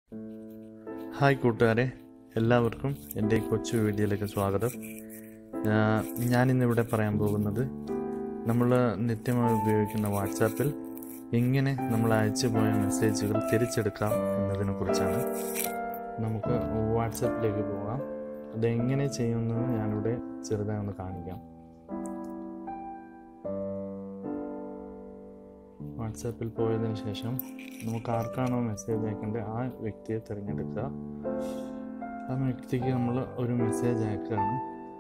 Hi കൂട്ടുകാരെ എല്ലാവർക്കും എൻ്റെ ഈ കൊച്ചു വീഡിയോയിലേക്ക് സ്വാഗതം ആ, ഞാനിന്നിവിടെ പറയാൻ പോകുന്നത് നമ്മൾ നിത്യമായി ഉപയോഗിക്കുന്ന വാട്സാപ്പിൽ എങ്ങനെ നമ്മൾ അയച്ചു പോയ മെസ്സേജുകൾ തിരിച്ചെടുക്കാം എന്നതിനെ കുറിച്ചാണ് നമുക്ക് വാട്സാപ്പിലേക്ക് പോകാം അതെങ്ങനെ ചെയ്യുമെന്ന് ഞാനിവിടെ ചെറുതായി ഒന്ന് കാണിക്കാം വാട്സാപ്പിൽ പോയതിന് ശേഷം നമുക്ക് ആർക്കാണോ മെസ്സേജ് അയക്കേണ്ടത് ആ വ്യക്തിയെ തിരഞ്ഞെടുക്കുക ആ വ്യക്തിക്ക് നമ്മൾ ഒരു മെസ്സേജ് അയക്കുകയാണ്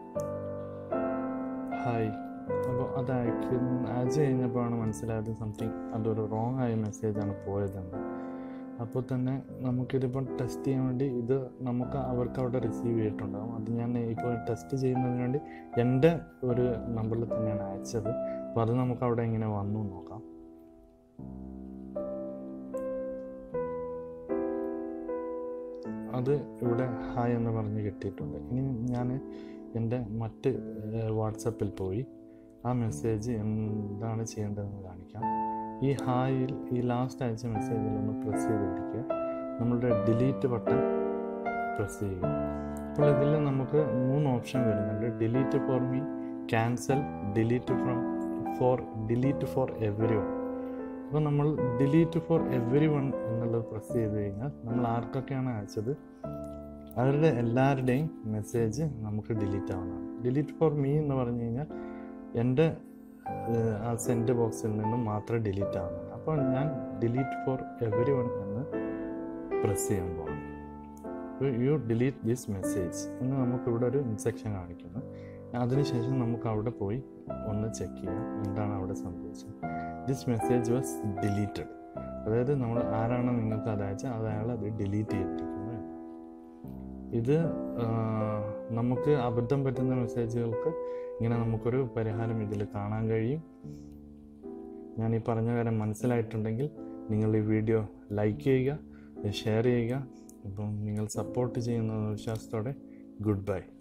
ഹായ് അപ്പോൾ അത് അയക്കുന്ന അയച്ചു കഴിഞ്ഞപ്പോഴാണ് മനസ്സിലായത് സംതിങ് അതൊരു റോങ് ആയ മെസ്സേജാണ് പോയതെന്ന് അപ്പോൾ തന്നെ നമുക്കിതിപ്പോൾ ടെസ്റ്റ് ചെയ്യാൻ വേണ്ടി ഇത് നമുക്ക് അവർക്ക് അവിടെ റിസീവ് ചെയ്തിട്ടുണ്ടാകും അത് ഞാൻ ഇപ്പോൾ ടെസ്റ്റ് ചെയ്യുന്നതിന് വേണ്ടി എൻ്റെ ഒരു നമ്പറിൽ തന്നെയാണ് അയച്ചത് അപ്പോൾ അത് നമുക്ക് അവിടെ ഇങ്ങനെ വന്നു നോക്കാം അത് ഇവിടെ ഹായ് എന്ന് പറഞ്ഞ് കിട്ടിയിട്ടുണ്ട് ഇനി ഞാൻ എൻ്റെ മറ്റ് വാട്സപ്പിൽ പോയി ആ മെസ്സേജ് എന്താണ് ചെയ്യേണ്ടതെന്ന് കാണിക്കാം ഈ ഹായിൽ ഈ ലാസ്റ്റ് അയച്ച മെസ്സേജിൽ ഒന്ന് പ്രസ് ചെയ്ത് പിടിക്കുക നമ്മളുടെ ഡിലീറ്റ് ബട്ടൺ പ്രസ് ചെയ്യുക അപ്പോൾ ഇതിൽ നമുക്ക് മൂന്ന് ഓപ്ഷൻ വരുന്നുണ്ട് delete for me cancel delete from for delete for everyone അപ്പോൾ നമ്മൾ ഡിലീറ്റ് ഫോർ എവറി വൺ എന്നുള്ളത് പ്രസ് ചെയ്ത് കഴിഞ്ഞാൽ നമ്മൾ ആർക്കൊക്കെയാണ് അയച്ചത് അവരുടെ എല്ലാവരുടെയും മെസ്സേജ് നമുക്ക് ഡിലീറ്റ് ആവുന്നതാണ് ഡിലീറ്റ് ഫോർ മീ എന്ന് പറഞ്ഞു കഴിഞ്ഞാൽ എൻ്റെ ഏഹ്, ആ സെൻഡ് ബോക്സിൽ നിന്നും മാത്രമേ ഡിലീറ്റ് ആവുന്നുള്ളൂ അപ്പോൾ ഞാൻ ഡിലീറ്റ് ഫോർ എവറി വൺ എന്ന് പ്രസ് ചെയ്യാൻ പോകണം യു ഡിലീറ്റ് ദിസ് മെസ്സേജ് എന്ന് നമുക്കിവിടെ ഒരു ഇൻസെക്ഷൻ കാണിക്കുന്നു അതിനുശേഷം നമുക്ക് അവിടെ പോയി ഒന്ന് ചെക്ക് ചെയ്യാം എന്താണ് അവിടെ സംഭവിച്ചത് ദിസ് മെസ്സേജ് വാസ് ഡിലീറ്റഡ് അതായത് നമ്മൾ ആരാണോ നിങ്ങൾക്ക് അത് അയച്ചത് അത് അയാൾ അത് ഡിലീറ്റ് ചെയ്തിരിക്കുന്നു എന്നാണ്. ഇത് ആ, നമുക്ക് അബദ്ധം പറ്റുന്ന മെസ്സേജുകൾക്ക് ഇങ്ങനെ നമുക്കൊരു പരിഹാരം ഇതിൽ കാണാൻ കഴിയും ഞാൻ ഈ പറഞ്ഞ കാര്യം മനസ്സിലായിട്ടുണ്ടെങ്കിൽ നിങ്ങൾ ഈ വീഡിയോ ലൈക്ക് ചെയ്യുക ഷെയർ ചെയ്യുക അപ്പം നിങ്ങൾ സപ്പോർട്ട് ചെയ്യുന്ന വിശ്വാസത്തോടെ ഗുഡ് ബൈ